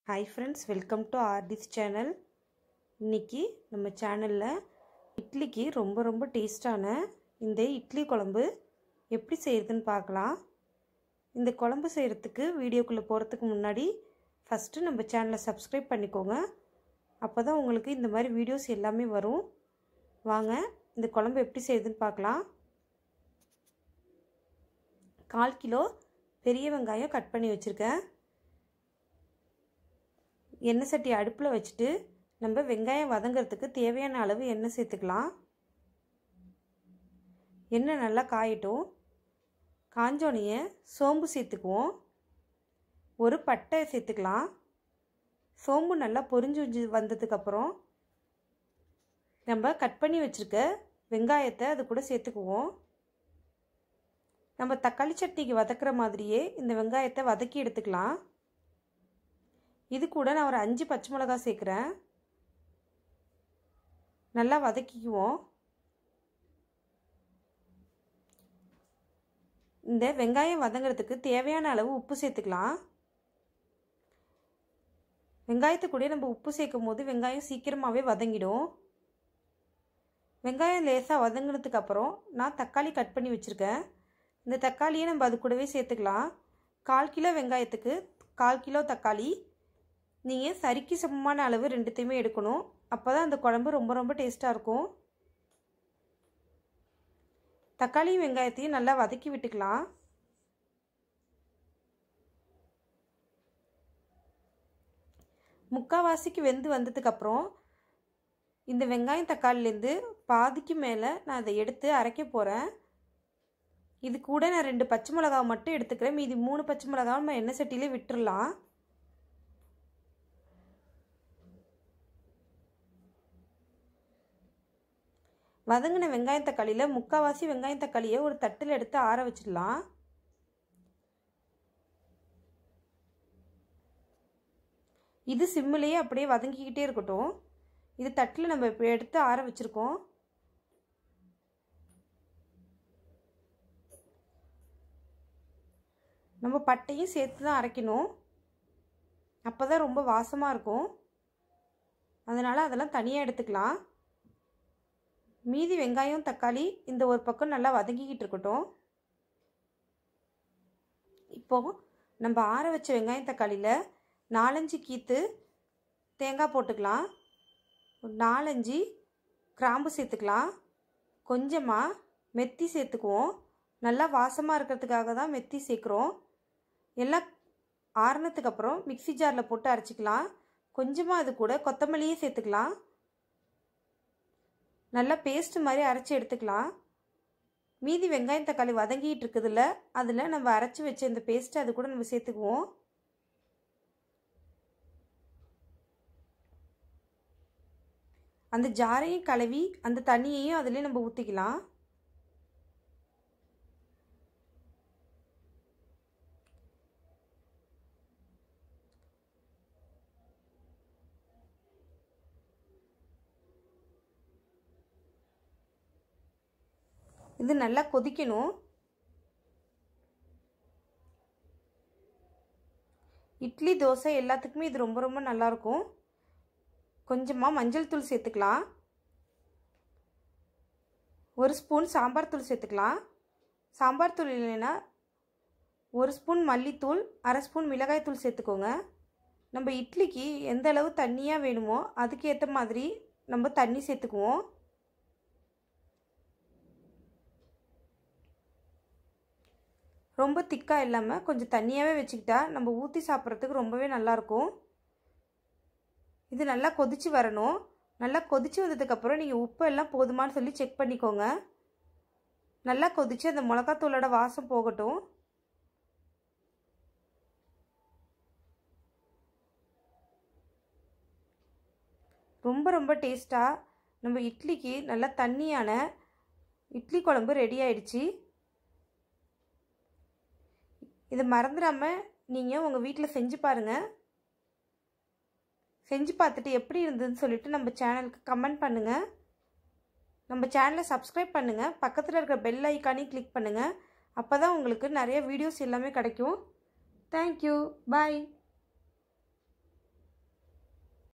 hi friends welcome to ஆர்டிஸ் channel இன்றைக்கி நம்ம சேனலில் இட்லிக்கு ரொம்ப ரொம்ப டேஸ்டான இந்த இட்லி குழம்பு எப்படி செய்கிறதுன்னு பார்க்கலாம் இந்த குழம்பு செய்கிறதுக்கு வீடியோக்குள்ளே போகிறதுக்கு முன்னாடி ஃபஸ்ட்டு நம்ம சேனலை சப்ஸ்கிரைப் பண்ணிக்கோங்க அப்போ தான் உங்களுக்கு இந்த மாதிரி வீடியோஸ் எல்லாமே வரும் வாங்க இந்த குழம்பு எப்படி செய்யுதுன்னு பார்க்கலாம் கால் கிலோ பெரிய வெங்காயம் கட் பண்ணி வச்சுருக்கேன் எண்ணெய் சட்டி அடுப்பில் வச்சுட்டு நம்ம வெங்காயம் வதங்கிறதுக்கு தேவையான அளவு எண்ணெய் சேர்த்துக்கலாம் எண்ணெய் நல்லா காயட்டும் காஞ்சோனைய சோம்பு சேர்த்துக்குவோம் ஒரு பட்டை சேர்த்துக்கலாம் சோம்பு நல்லா பொரிஞ்சு வந்ததுக்கப்புறம் நம்ம கட் பண்ணி வச்சுருக்க வெங்காயத்தை அது கூட சேர்த்துக்குவோம் நம்ம தக்காளி சட்னிக்கு வதக்கிற மாதிரியே இந்த வெங்காயத்தை வதக்கி எடுத்துக்கலாம் இது கூட நான் ஒரு அஞ்சு பச்சை மிளகா சேர்க்குறேன் நல்லா வதக்கிக்குவோம் இந்த வெங்காயம் வதங்கிறதுக்கு தேவையான அளவு உப்பு சேர்த்துக்கலாம் வெங்காயத்தை கூட நம்ம உப்பு சேர்க்கும் போது வெங்காயம் சீக்கிரமாகவே வதங்கிடும் வெங்காயம் லேசாக வதங்கினதுக்கு அப்புறம் நான் தக்காளி கட் பண்ணி வச்சுருக்கேன் இந்த தக்காளியை நம்ம அது கூடவே சேர்த்துக்கலாம் கால் கிலோ வெங்காயத்துக்கு கால் கிலோ தக்காளி நீங்கள் சரிக்கு சமமான அளவு ரெண்டுத்தையுமே எடுக்கணும் அப்போ தான் அந்த குழம்பு ரொம்ப ரொம்ப டேஸ்ட்டாக இருக்கும் தக்காளியும் வெங்காயத்தையும் நல்லா வதக்கி விட்டுக்கலாம் முக்கால்வாசிக்கு வெந்து வந்ததுக்கப்புறம் இந்த வெங்காயம் தக்காளிலேருந்து பாதிக்கு மேலே நான் அதை எடுத்து அரைக்க போகிறேன் இது கூட நான் ரெண்டு பச்சை மிளகாவை மட்டும் எடுத்துக்கிறேன் மீதி மூணு பச்சை மிளகாவை நம்ம எண்ணெய் சட்டியிலே விட்டுடலாம் வதங்கின வெங்காயம் தக்காளியில் முக்கால்வாசி வெங்காயம் தக்காளியை ஒரு தட்டில் எடுத்து ஆற வச்சிடலாம் இது சிம்மிலேயே அப்படியே வதங்கிக்கிட்டே இருக்கட்டும் இது தட்டில் நம்ம இப்போ எடுத்து ஆற வச்சுருக்கோம் நம்ம பட்டையும் சேர்த்து தான் அரைக்கணும் அப்போ தான் ரொம்ப வாசமாக இருக்கும் அதனால் அதெல்லாம் தனியாக எடுத்துக்கலாம் மீதி வெங்காயம் தக்காளி இந்த ஒரு பக்கம் நல்லா வதங்கிக்கிட்டு இருக்கட்டும் இப்போது நம்ம ஆற வச்ச வெங்காயம் தக்காளியில் நாலஞ்சு கீத்து தேங்காய் போட்டுக்கலாம் நாலஞ்சு கிராம்பு சேர்த்துக்கலாம் கொஞ்சமாக மெத்தி சேர்த்துக்குவோம் நல்லா வாசமாக இருக்கிறதுக்காக தான் மெத்தி சேர்க்குறோம் எல்லாம் ஆறுனதுக்கப்புறம் மிக்சி ஜாரில் போட்டு அரைச்சிக்கலாம் கொஞ்சமாக அது கூட கொத்தமல்லியே சேர்த்துக்கலாம் நல்லா பேஸ்ட் மாதிரி அரைச்சி எடுத்துக்கலாம் மீதி வெங்காயம் தக்காளி வதங்கிட்டு இருக்குதுல்ல அதில் நம்ம அரைச்சி வச்ச இந்த பேஸ்ட்டை அது கூட நம்ம சேர்த்துக்குவோம் அந்த ஜாரையும் கழுவி அந்த தண்ணியையும் அதிலே நம்ம ஊற்றிக்கலாம் இது நல்லா கொதிக்கணும் இட்லி தோசை எல்லாத்துக்குமே இது ரொம்ப ரொம்ப நல்லாயிருக்கும் கொஞ்சமாக மஞ்சள் தூள் சேர்த்துக்கலாம் ஒரு ஸ்பூன் சாம்பார் தூள் சேர்த்துக்கலாம் சாம்பார் தூள் இல்லைன்னா ஒரு ஸ்பூன் மல்லித்தூள் அரை ஸ்பூன் மிளகாய் தூள் சேர்த்துக்கோங்க நம்ம இட்லிக்கு எந்த அளவு தண்ணியாக வேணுமோ அதுக்கு ஏற்ற மாதிரி நம்ம தண்ணி சேர்த்துக்குவோம் ரொம்ப திக்காக இல்லாமல் கொஞ்சம் தண்ணியாகவே வச்சுக்கிட்டா நம்ம ஊற்றி சாப்பிட்றதுக்கு ரொம்பவே நல்லாயிருக்கும் இது நல்லா கொதித்து வரணும் நல்லா கொதித்து வந்ததுக்கப்புறம் நீங்கள் உப்பு எல்லாம் போதுமானு சொல்லி செக் பண்ணிக்கோங்க நல்லா கொதித்து அந்த மிளகாத்தூளோட வாசம் போகட்டும் ரொம்ப ரொம்ப டேஸ்ட்டாக நம்ம இட்லிக்கு நல்லா தண்ணியான இட்லி குழம்பு ரெடி ஆயிடுச்சு இதை மறந்துடாமல் நீங்கள் உங்கள் வீட்டில் செஞ்சு பாருங்கள் செஞ்சு பார்த்துட்டு எப்படி இருந்ததுன்னு சொல்லிட்டு நம்ம சேனலுக்கு கமெண்ட் பண்ணுங்கள் நம்ம சேனலை சப்ஸ்கிரைப் பண்ணுங்கள் பக்கத்தில் இருக்கிற பெல் ஐக்கானையும் கிளிக் பண்ணுங்கள் அப்போ தான் உங்களுக்கு நிறைய வீடியோஸ் எல்லாமே கிடைக்கும் தேங்க்யூ பாய்